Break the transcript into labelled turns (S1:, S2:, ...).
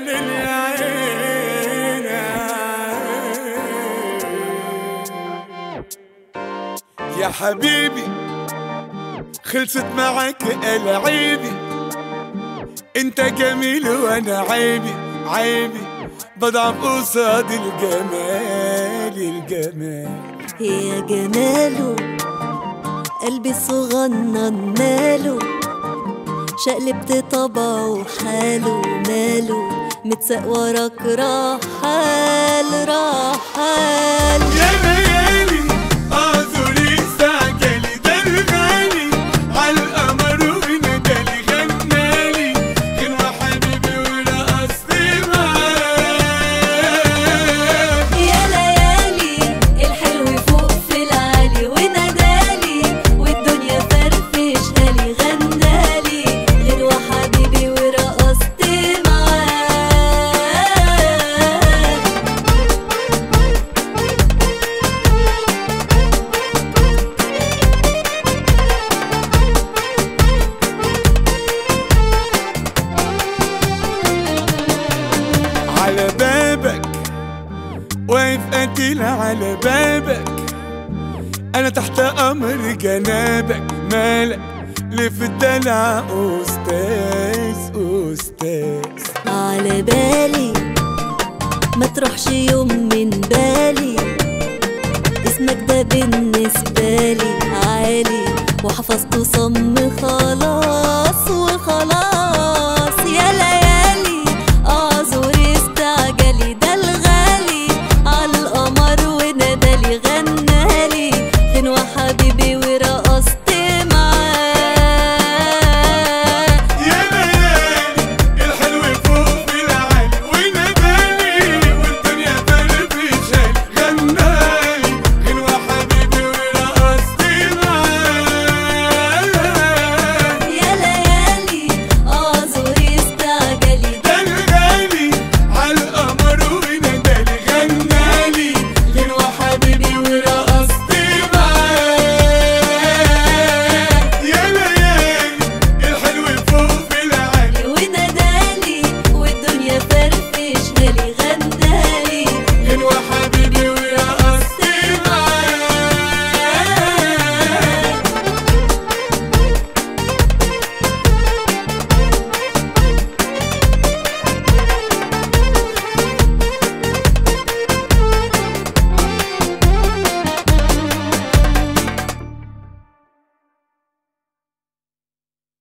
S1: عين يا عين يا حبيبي خلصت معك العيبي انت جميل وانا عيبي عيبي بضعف قصاد الجمال الجمال
S2: يا جماله قلبي الصغنن ماله شقلبت طبعه حاله ماله متساق وراك رحال رحال
S1: يا ليالي اعذري استعجلي ده الغالي عالقمر وندالي غنالي غنوة حبيبي ورقصت معاه
S2: يا ليالي الحلو فوق في العالي ونادالي والدنيا فرفشهالي غنالي غنوة حبيبي ورقصت معاه
S1: على بابك واقف قتيل على بابك انا تحت امر جنابك مالك ليه في الدلع استاذ استاذ
S2: على بالي ما تروحش يوم من بالي اسمك ده بالنسبة لي عالي وحفظته صم خلاص